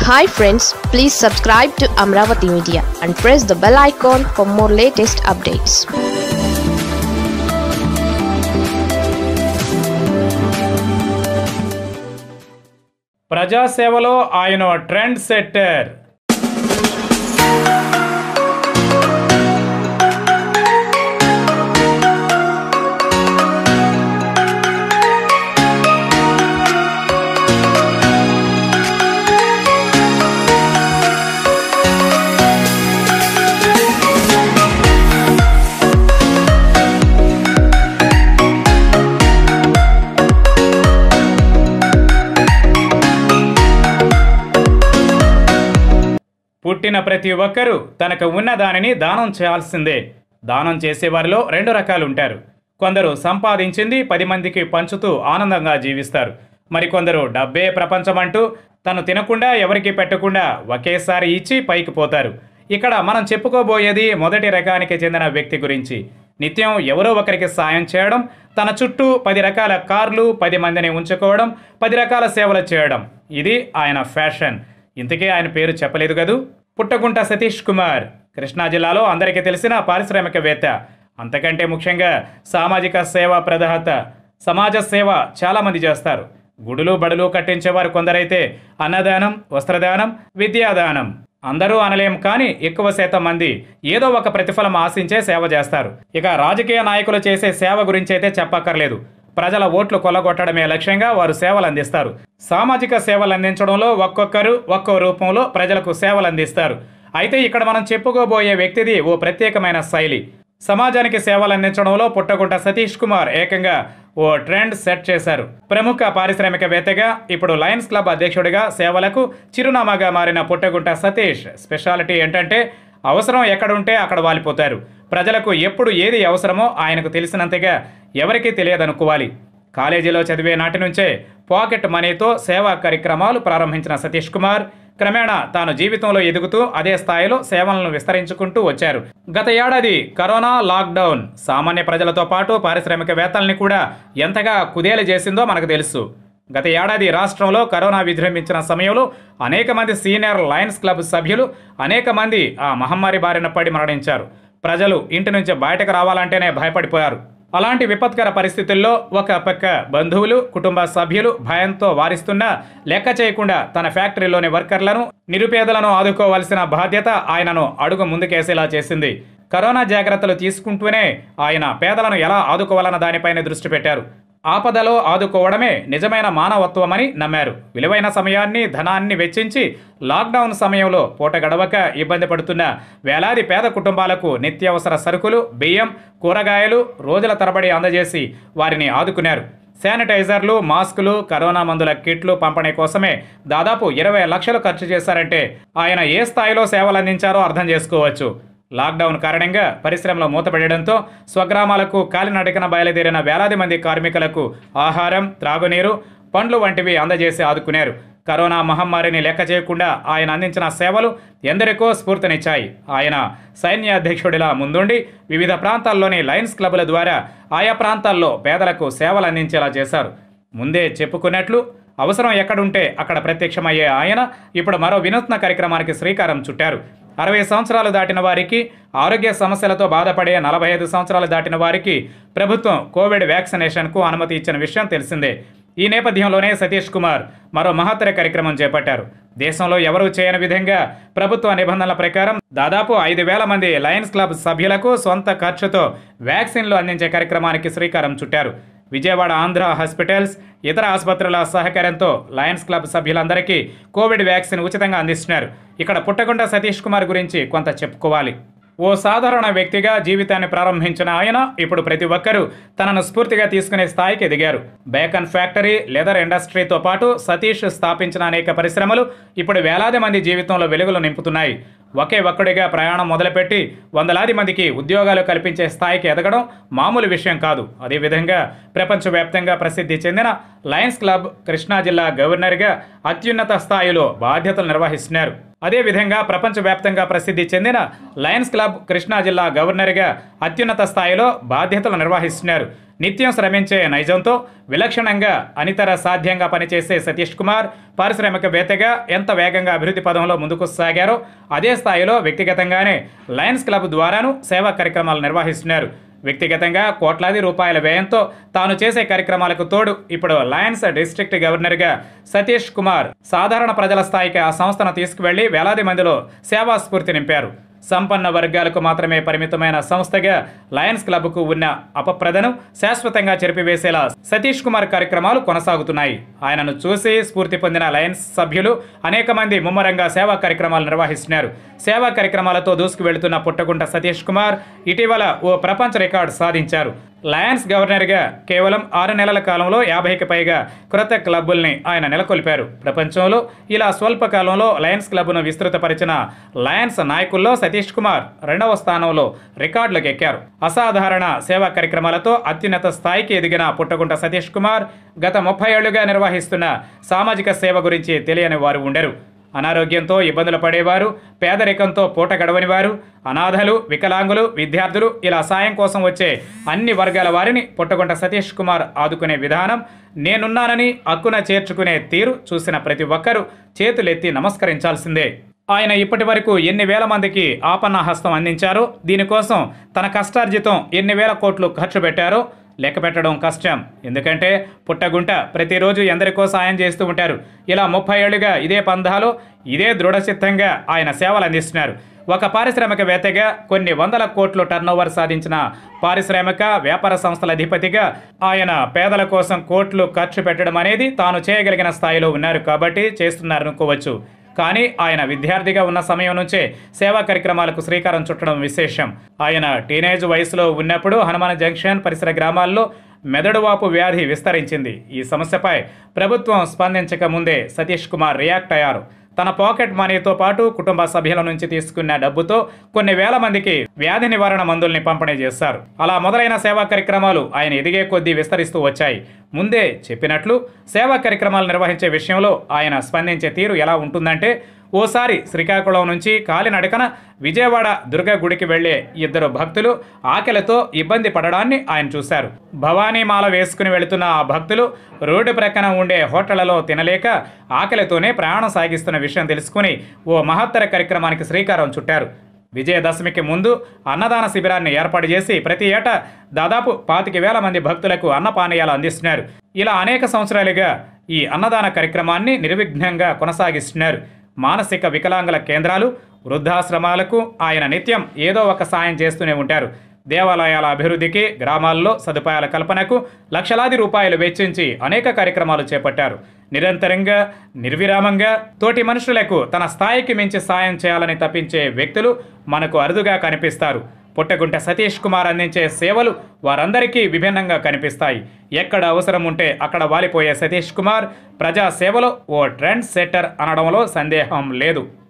hi friends please subscribe to Amaravati media and press the bell icon for more latest updates ప్రజాసేవలో ఆయన trend setter పుట్టిన ప్రతి ఒక్కరూ తనకు ఉన్న దానిని దానం చేయాల్సిందే దానం చేసేవారిలో రెండు రకాలు ఉంటారు కొందరు సంపాదించింది పది మందికి పంచుతూ ఆనందంగా జీవిస్తారు మరికొందరు డబ్బే ప్రపంచమంటూ తను తినకుండా ఎవరికి పెట్టకుండా ఒకేసారి ఇచ్చి పైకి పోతారు ఇక్కడ మనం చెప్పుకోబోయేది మొదటి రకానికి చెందిన వ్యక్తి గురించి నిత్యం ఎవరో ఒకరికి సాయం చేయడం తన చుట్టూ పది రకాల కార్లు పది మందిని ఉంచుకోవడం పది రకాల సేవలు చేయడం ఇది ఆయన ఫ్యాషన్ ఇంతకీ ఆయన పేరు చెప్పలేదు కదూ పుట్టగుంట సతీష్ కుమార్ కృష్ణా జిల్లాలో అందరికీ తెలిసిన పారిశ్రామికవేత్త అంతకంటే ముఖ్యంగా సామాజిక సేవా ప్రదాత సమాజ సేవ చాలామంది చేస్తారు గుడులు బడులు కట్టించేవారు కొందరైతే అన్నదానం వస్త్రదానం విద్యాదానం అందరూ అనలేం కానీ ఎక్కువ శాతం మంది ఏదో ఒక ప్రతిఫలం ఆశించే సేవ చేస్తారు ఇక రాజకీయ నాయకులు చేసే సేవ గురించి అయితే చెప్పక్కర్లేదు ప్రజల ఓట్లు కొల్లగొట్టడమే లక్ష్యంగా వారు సేవలు అందిస్తారు సామాజిక సేవలు అందించడంలో ఒక్కొక్కరు ఒక్కో రూపంలో ప్రజలకు సేవలు అందిస్తారు అయితే ఇక్కడ మనం చెప్పుకోబోయే వ్యక్తిది ఓ ప్రత్యేకమైన శైలి సమాజానికి సేవలు అందించడంలో పుట్టగుంట సతీష్ కుమార్ ఏకంగా ఓ ట్రెండ్ సెట్ చేశారు ప్రముఖ పారిశ్రామికవేత్తగా ఇప్పుడు లయన్స్ క్లబ్ అధ్యక్షుడిగా సేవలకు చిరునామాగా మారిన పుట్టగుంట సతీష్ స్పెషాలిటీ ఏంటంటే అవసరం ఎక్కడుంటే అక్కడ వాలిపోతారు ప్రజలకు ఎప్పుడు ఏది అవసరమో ఆయనకు తెలిసినంతగా ఎవరికీ తెలియదనుకోవాలి కాలేజీలో చదివే నాటి నుంచే పాకెట్ మనీతో సేవా కార్యక్రమాలు ప్రారంభించిన సతీష్ కుమార్ క్రమేణా తాను జీవితంలో ఎదుగుతూ అదే స్థాయిలో సేవలను విస్తరించుకుంటూ వచ్చారు గత ఏడాది కరోనా లాక్డౌన్ సామాన్య ప్రజలతో పాటు పారిశ్రామికవేత్తల్ని కూడా ఎంతగా కుదేలు చేసిందో మనకు తెలుసు గత ఏడాది రాష్ట్రంలో కరోనా విజృంభించిన సమయంలో అనేక మంది సీనియర్ లయన్స్ క్లబ్ సభ్యులు అనేక మంది ఆ మహమ్మారి బారిన పడి మరణించారు ప్రజలు ఇంటి నుంచి బయటకు రావాలంటేనే భయపడిపోయారు అలాంటి విపత్కర పరిస్థితుల్లో ఒక పక్క బంధువులు కుటుంబ సభ్యులు భయంతో వారిస్తున్నా లెక్క చేయకుండా తన ఫ్యాక్టరీలోని వర్కర్లను నిరుపేదలను ఆదుకోవాల్సిన బాధ్యత ఆయనను అడుగు ముందుకేసేలా చేసింది కరోనా జాగ్రత్తలు తీసుకుంటూనే ఆయన పేదలను ఎలా ఆదుకోవాలన్న దానిపైన దృష్టి పెట్టారు ఆపదలో ఆదుకోవడమే నిజమైన మానవత్వమని నమ్మారు విలువైన సమయాన్ని ధనాన్ని వెచ్చించి లాక్డౌన్ సమయంలో పూట గడవక ఇబ్బంది పడుతున్న వేలాది పేద కుటుంబాలకు నిత్యావసర సరుకులు బియ్యం కూరగాయలు రోజుల తరబడి అందజేసి వారిని ఆదుకున్నారు శానిటైజర్లు మాస్కులు కరోనా మందుల కిట్లు పంపిణీ కోసమే దాదాపు ఇరవై లక్షలు ఖర్చు చేశారంటే ఆయన ఏ స్థాయిలో సేవలు అందించారో అర్థం చేసుకోవచ్చు లాక్డౌన్ కారణంగా పరిశ్రమలు మూతపడడంతో స్వగ్రామాలకు కాలినడకన బయలుదేరిన వేలాది మంది కార్మికులకు ఆహారం త్రాగునీరు పండ్లు వంటివి అందజేసి ఆదుకున్నారు కరోనా మహమ్మారిని లెక్క చేయకుండా ఆయన అందించిన సేవలు ఎందరికో స్ఫూర్తినిచ్చాయి ఆయన సైన్య అధ్యక్షుడిలా ముందుండి వివిధ ప్రాంతాల్లోని లయన్స్ క్లబ్ల ద్వారా ఆయా ప్రాంతాల్లో పేదలకు సేవలు అందించేలా చేశారు ముందే చెప్పుకున్నట్లు అవసరం ఎక్కడుంటే అక్కడ ప్రత్యక్షమయ్యే ఆయన ఇప్పుడు మరో వినూత్న కార్యక్రమానికి శ్రీకారం చుట్టారు అరవై సంవత్సరాలు దాటిన వారికి ఆరోగ్య సమస్యలతో బాధపడే నలభై ఐదు సంవత్సరాలు దాటిన వారికి ప్రభుత్వం కోవిడ్ వ్యాక్సినేషన్కు అనుమతి ఇచ్చిన విషయం తెలిసిందే ఈ నేపథ్యంలోనే సతీష్ కుమార్ మరో మహత్తర కార్యక్రమం చేపట్టారు దేశంలో ఎవరూ చేయని విధంగా ప్రభుత్వ నిబంధనల ప్రకారం దాదాపు ఐదు వేల మంది లయన్స్ క్లబ్ సభ్యులకు సొంత ఖర్చుతో వ్యాక్సిన్లు అందించే కార్యక్రమానికి శ్రీకారం చుట్టారు విజయవాడ ఆంధ్ర హాస్పిటల్స్ ఇతర ఆసుపత్రుల సహకారంతో లయన్స్ క్లబ్ సభ్యులందరికీ కోవిడ్ వ్యాక్సిన్ ఉచితంగా అందిస్తున్నారు ఇక్కడ పుట్టగుంట సతీష్ కుమార్ గురించి కొంత చెప్పుకోవాలి ఓ సాధారణ వ్యక్తిగా జీవితాన్ని ప్రారంభించిన ఆయన ఇప్పుడు ప్రతి ఒక్కరూ తనను స్ఫూర్తిగా తీసుకునే స్థాయికి ఎదిగారు బేకన్ ఫ్యాక్టరీ లెదర్ ఇండస్ట్రీతో పాటు సతీష్ స్థాపించిన అనేక పరిశ్రమలు ఇప్పుడు వేలాది మంది జీవితంలో వెలుగులు నింపుతున్నాయి ఒకే ఒక్కడిగా ప్రయాణం మొదలుపెట్టి వందలాది మందికి ఉద్యోగాలు కల్పించే స్థాయికి ఎదగడం మామూలు విషయం కాదు అదేవిధంగా ప్రపంచవ్యాప్తంగా ప్రసిద్ధి చెందిన లయన్స్ క్లబ్ కృష్ణా జిల్లా గవర్నర్గా అత్యున్నత స్థాయిలో బాధ్యతలు నిర్వహిస్తున్నారు అదేవిధంగా ప్రపంచవ్యాప్తంగా ప్రసిద్ధి చెందిన లయన్స్ క్లబ్ కృష్ణా జిల్లా గవర్నర్గా అత్యున్నత స్థాయిలో బాధ్యతలు నిర్వహిస్తున్నారు నిత్యం శ్రమించే నైజంతో విలక్షణంగా అనితర సాధ్యంగా పనిచేసే సతీష్ కుమార్ పారిశ్రామికవేత్తగా ఎంత వేగంగా అభివృద్ధి పదంలో ముందుకు సాగారో అదే స్థాయిలో వ్యక్తిగతంగానే లయన్స్ క్లబ్ ద్వారాను సేవా కార్యక్రమాలు నిర్వహిస్తున్నారు వ్యక్తిగతంగా కోట్లాది రూపాయల వ్యయంతో తాను చేసే కార్యక్రమాలకు తోడు ఇప్పుడు లయన్స్ డిస్ట్రిక్ట్ గవర్నర్గా సతీష్ కుమార్ సాధారణ ప్రజల స్థాయికి ఆ సంస్థను తీసుకువెళ్లి వేలాది మందిలో సేవా స్ఫూర్తి నింపారు సంపన్న వర్గాలకు మాత్రమే పరిమితమైన సంస్థగా లయన్స్ క్లబ్కు ఉన్న అపప్రదను శాశ్వతంగా చెరిపివేసేలా సతీష్ కుమార్ కార్యక్రమాలు కొనసాగుతున్నాయి ఆయనను చూసి స్ఫూర్తి పొందిన లయన్స్ సభ్యులు అనేక మంది ముమ్మరంగా సేవా కార్యక్రమాలు నిర్వహిస్తున్నారు సేవా కార్యక్రమాలతో దూసుకు వెళుతున్న పుట్టగుంట సతీష్ కుమార్ ఇటీవల ఓ ప్రపంచ రికార్డు సాధించారు లయన్స్ గవర్నర్గా కేవలం ఆరు నెలల కాలంలో యాభైకి పైగా క్రొత్త క్లబ్బుల్ని ఆయన నెలకొల్పారు ప్రపంచంలో ఇలా స్వల్ప కాలంలో లయన్స్ క్లబ్ను విస్తృతపరిచిన లయన్స్ నాయకుల్లో సతీష్ కుమార్ రెండవ స్థానంలో రికార్డులకు ఎక్కారు అసాధారణ సేవా కార్యక్రమాలతో అత్యున్నత స్థాయికి ఎదిగిన పుట్టగుంట సతీష్ కుమార్ గత ముప్పై ఏళ్లుగా నిర్వహిస్తున్న సామాజిక సేవ గురించి తెలియని వారు ఉండరు అనారోగ్యంతో ఇబ్బందులు పడేవారు పేదరికంతో పూట గడవని వారు అనాథలు వికలాంగులు విద్యార్థులు ఇలా సాయం కోసం వచ్చే అన్ని వర్గాల వారిని పుట్టగుంట సతీష్ కుమార్ ఆదుకునే విధానం నేనున్నానని అక్కున చేర్చుకునే తీరు చూసిన ప్రతి ఒక్కరూ చేతులెత్తి నమస్కరించాల్సిందే ఆయన ఇప్పటి వరకు ఎన్ని వేల మందికి ఆపన్న హస్తం అందించారో దీనికోసం తన కష్టార్జితం ఎన్ని వేల కోట్లు ఖర్చు పెట్టారో లెక్క పెట్టడం కష్టం ఎందుకంటే పుట్టగుంట ప్రతిరోజు ఎందరికో సాయం చేస్తూ ఉంటారు ఇలా ముప్పై ఏళ్ళుగా ఇదే పందాలో ఇదే దృఢచిత్తంగా ఆయన సేవలు అందిస్తున్నారు ఒక పారిశ్రామికవేత్తగా కొన్ని వందల కోట్లు టర్నోవర్ సాధించిన పారిశ్రామిక వ్యాపార సంస్థల అధిపతిగా ఆయన పేదల కోసం కోట్లు ఖర్చు పెట్టడం అనేది తాను చేయగలిగిన స్థాయిలో ఉన్నారు కాబట్టి చేస్తున్నారనుకోవచ్చు కానీ ఆయన విద్యార్థిగా ఉన్న సమయం నుంచే సేవా కార్యక్రమాలకు శ్రీకారం చుట్టడం విశేషం ఆయన టీనేజ్ వయసులో ఉన్నప్పుడు హనుమాన్ జంక్షన్ పరిసర గ్రామాల్లో మెదడువాపు వ్యాధి విస్తరించింది ఈ సమస్యపై ప్రభుత్వం స్పందించక ముందే సతీష్ కుమార్ రియాక్ట్ అయ్యారు తన పాకెట్ మనీతో పాటు కుటుంబ సభ్యుల నుంచి తీసుకున్న డబ్బుతో కొన్ని వేల మందికి వ్యాధి నివారణ మందుల్ని పంపిణీ చేశారు అలా మొదలైన సేవా కార్యక్రమాలు ఆయన ఎదిగే కొద్దీ విస్తరిస్తూ వచ్చాయి ముందే చెప్పినట్లు సేవా కార్యక్రమాలు నిర్వహించే విషయంలో ఆయన స్పందించే తీరు ఎలా ఉంటుందంటే ఓసారి శ్రీకాకుళం నుంచి కాలినడకన విజయవాడ దుర్గ గుడికి వెళ్లే ఇద్దరు భక్తులు ఆకలితో ఇబ్బంది పడడాన్ని ఆయన చూశారు భవానీమాల వేసుకుని వెళుతున్న ఆ భక్తులు రోడ్డు ప్రక్కన ఉండే హోటళ్లలో తినలేక ఆకలితోనే ప్రయాణం సాగిస్తున్న విషయం తెలుసుకుని ఓ మహత్తర కార్యక్రమానికి శ్రీకారం చుట్టారు విజయదశమికి ముందు అన్నదాన శిబిరాన్ని ఏర్పాటు చేసి ప్రతి ఏటా దాదాపు పాతిక వేల మంది భక్తులకు అన్నపానీయాలు అందిస్తున్నారు ఇలా అనేక సంవత్సరాలుగా ఈ అన్నదాన కార్యక్రమాన్ని నిర్విఘ్నంగా కొనసాగిస్తున్నారు మానసిక వికలాంగుల కేంద్రాలు వృద్ధాశ్రమాలకు ఆయన నిత్యం ఏదో ఒక సాయం చేస్తూనే ఉంటారు దేవాలయాల అభివృద్ధికి గ్రామాల్లో సదుపాయాల కల్పనకు లక్షలాది రూపాయలు వెచ్చించి అనేక కార్యక్రమాలు చేపట్టారు నిరంతరంగా నిర్విరామంగా తోటి మనుషులకు తన స్థాయికి మించి సాయం చేయాలని తప్పించే వ్యక్తులు మనకు అరుదుగా కనిపిస్తారు పుట్టగుంట సతీష్ కుమార్ అందించే సేవలు వారందరికీ విభిన్నంగా కనిపిస్తాయి ఎక్కడ అవసరం ఉంటే అక్కడ వాలిపోయే సతీష్ కుమార్ ప్రజా సేవలో ఓ ట్రెండ్ సెట్టర్ అనడంలో సందేహం లేదు